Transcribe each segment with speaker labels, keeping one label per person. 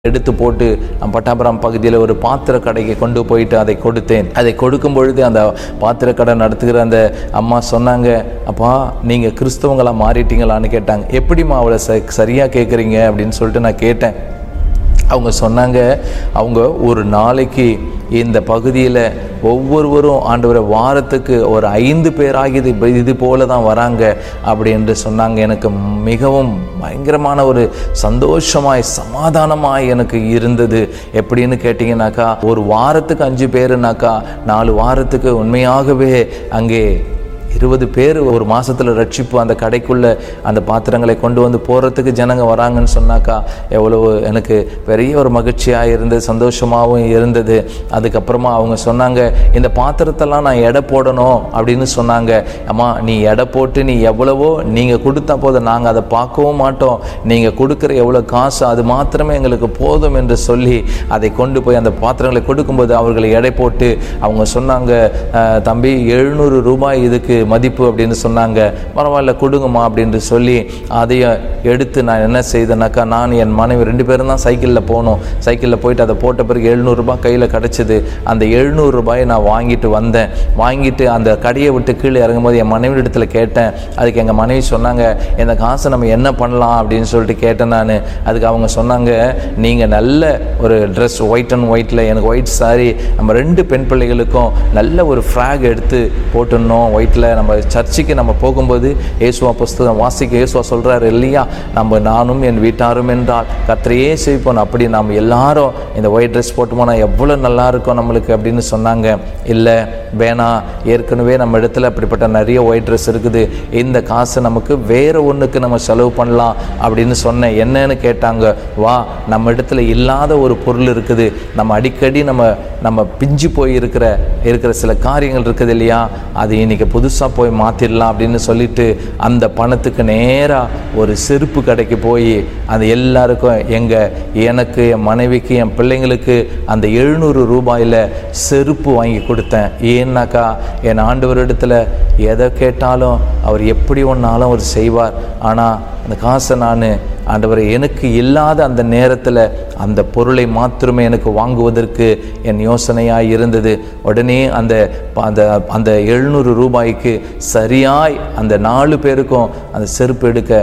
Speaker 1: எடுத்து போட்டு நான் பட்டாபுரம் பகுதியில் ஒரு பாத்திர கடைக்கு கொண்டு போயிட்டு அதை கொடுத்தேன் அதை கொடுக்கும் பொழுது அந்த பாத்திர கடை நடத்துகிற அந்த அம்மா சொன்னாங்க அப்பா நீங்கள் கிறிஸ்தவங்களா மாறிட்டீங்களான்னு கேட்டாங்க எப்படிம்மா அவளை ச சரியாக கேட்குறீங்க அப்படின்னு சொல்லிட்டு நான் கேட்டேன் அவங்க சொன்னாங்க அவங்க ஒரு நாளைக்கு இந்த பகுதியில் ஒவ்வொருவரும் ஆண்டவரை வாரத்துக்கு ஒரு ஐந்து பேராகி இது இது போல தான் வராங்க அப்படி என்று சொன்னாங்க எனக்கு மிகவும் பயங்கரமான ஒரு சந்தோஷமாய் சமாதானமாய் எனக்கு இருந்தது எப்படின்னு கேட்டிங்கனாக்கா ஒரு வாரத்துக்கு அஞ்சு பேருனாக்கா நாலு வாரத்துக்கு உண்மையாகவே அங்கே இருபது பேர் ஒரு மாசத்துல ரட்சிப்பு அந்த கடைக்குள்ள அந்த பாத்திரங்களை கொண்டு வந்து போறதுக்கு ஜனங்க வராங்கன்னு சொன்னாக்கா எவ்வளவு எனக்கு பெரிய ஒரு மகிழ்ச்சியா இருந்தது சந்தோஷமாகவும் இருந்தது அதுக்கப்புறமா அவங்க சொன்னாங்க இந்த பாத்திரத்தெல்லாம் நான் எடை போடணும் அப்படின்னு சொன்னாங்க அம்மா நீ எடை போட்டு நீ எவ்வளவோ நீங்க கொடுத்தா போதும் நாங்க அதை பார்க்கவும் மாட்டோம் நீங்க கொடுக்குற எவ்வளவு காசு அது மாத்திரமே எங்களுக்கு போதும் என்று சொல்லி அதை கொண்டு போய் அந்த பாத்திரங்களை கொடுக்கும்போது அவர்களை எடை போட்டு அவங்க சொன்னாங்க "அஹ், தம்பி எழுநூறு ரூபாய் இதுக்கு மதிப்பு அப்படின்னு சொன்னாங்க பரவாயில்ல கொடுங்கம்மா அப்படின்னு சொல்லி அதையும் எடுத்து நான் என்ன செய்தேனாக்கா நான் என் மனைவி ரெண்டு பேரும் தான் சைக்கிளில் போனோம் சைக்கிளில் போயிட்டு அதை போட்ட பிறகு எழுநூறுபா கையில் கிடச்சிது அந்த எழுநூறு ரூபாயை நான் வாங்கிட்டு வந்தேன் வாங்கிட்டு அந்த கடையை விட்டு கீழே இறங்கும்போது என் மனைவி இடத்துல கேட்டேன் அதுக்கு எங்கள் மனைவி சொன்னாங்க இந்த காசை நம்ம என்ன பண்ணலாம் அப்படின்னு சொல்லிட்டு கேட்டேன் நான் அதுக்கு அவங்க சொன்னாங்க நீங்கள் நல்ல ஒரு ட்ரெஸ் ஒயிட் அண்ட் ஒயிட்டில் எனக்கு ஒயிட் சாரி நம்ம ரெண்டு பெண் பிள்ளைகளுக்கும் நல்ல ஒரு ஃப்ராக் எடுத்து போட்டுடணும் ஒயிட்டில் நம்ம சர்ச்சுக்கு நம்ம போகும்போது இயேசுவா புஸ்தகம் வாசிக்க இயேசுவா சொல்கிறாரு இல்லையா நம்ம நானும் என் வீட்டாரும் என்றால் கத்திரையே செய்ப்போம் அப்படி நாம் எல்லாரும் இந்த ஒயிட் ட்ரெஸ் போட்டு போனால் எவ்வளோ நல்லா இருக்கும் நம்மளுக்கு அப்படின்னு சொன்னாங்க இல்லை வேணாம் ஏற்கனவே நம்ம இடத்துல அப்படிப்பட்ட நிறைய ஒயிட் ட்ரெஸ் இருக்குது இந்த காசை நமக்கு வேற ஒன்றுக்கு நம்ம செலவு பண்ணலாம் அப்படின்னு சொன்னேன் என்னன்னு கேட்டாங்க வா நம்ம இடத்துல இல்லாத ஒரு பொருள் இருக்குது நம்ம அடிக்கடி நம்ம நம்ம பிஞ்சு போய் இருக்கிற இருக்கிற சில காரியங்கள் இருக்குது இல்லையா அது இன்னைக்கு புதுசாக போய் மாற்றிடலாம் அப்படின்னு சொல்லிட்டு அந்த பணத்துக்கு நேராக ஒரு செருப்பு கடைக்கு போய் அந்த எல்லாருக்கும் எங்கள் எனக்கு என் மனைவிக்கு என் பிள்ளைங்களுக்கு அந்த எழுநூறு ரூபாயில் செருப்பு வாங்கி கொடுத்தேன் ஏன்னாக்கா என் ஆண்டவரிடத்துல எதை கேட்டாலும் அவர் எப்படி ஒன்றாலும் அவர் செய்வார் ஆனால் அந்த காசை நான் ஆண்டவரை எனக்கு இல்லாத அந்த நேரத்தில் அந்த பொருளை மாத்திரமே எனக்கு வாங்குவதற்கு என் யோசனையாக இருந்தது உடனே அந்த ப- அந்த அந்த எழுநூறு ரூபாய்க்கு சரியாய் அந்த நாலு பேருக்கும் அந்த செருப்பு எடுக்க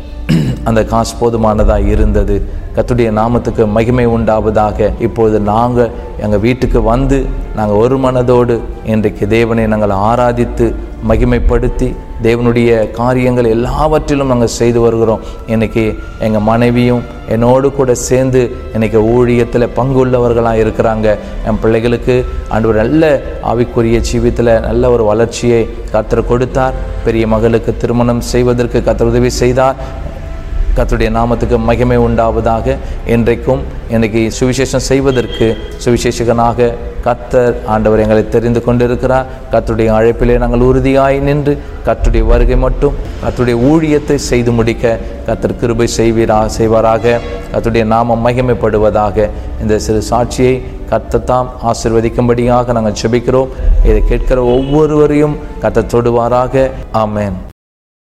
Speaker 1: அந்த காசு போதுமானதாக இருந்தது கர்த்தருடைய நாமத்துக்கு மகிமை உண்டாவதாக இப்பொழுது நாங்கள் எங்கள் வீட்டுக்கு வந்து நாங்கள் ஒரு மனதோடு இன்றைக்கு தேவனை நாங்கள் ஆராதித்து மகிமைப்படுத்தி தேவனுடைய காரியங்கள் எல்லாவற்றிலும் நாங்கள் செய்து வருகிறோம் இன்னைக்கு எங்கள் மனைவியும் என்னோடு கூட சேர்ந்து இன்னைக்கு ஊழியத்தில் பங்குள்ளவர்களாக இருக்கிறாங்க என் பிள்ளைகளுக்கு ஆண்டவர் நல்ல ஆவிக்குரிய ஜீவித்தில் நல்ல ஒரு வளர்ச்சியை கர்த்தர் கொடுத்தார் பெரிய மகளுக்கு திருமணம் செய்வதற்கு கர்த்தர் உதவி செய்தார் கர்த்தருடைய நாமத்துக்கு மகிமை உண்டாவதாக இன்றைக்கும் இன்னைக்கு சுவிசேஷம் செய்வதற்கு சுவிசேஷகனாக கர்த்தர் ஆண்டவர் எங்களை தெரிந்து கொண்டிருக்கிறார் கர்த்தருடைய அழைப்பிலே நாங்கள் உறுதியாய் நின்று கர்த்தருடைய வருகை மட்டும் கர்த்தருடைய ஊழியத்தை செய்து முடிக்க கர்த்தர் கிருபை செய்வீரா செய்வாராக கர்த்தருடைய நாமம் மகிமைப்படுவதாக இந்த சிறு சாட்சியை கர்த்தத்தாம் ஆசிர்வதிக்கும்படியாக நாங்கள் செபிக்கிறோம் இதை கேட்கிற ஒவ்வொருவரையும் கர்த்தர் தொடுவாராக ஆமென்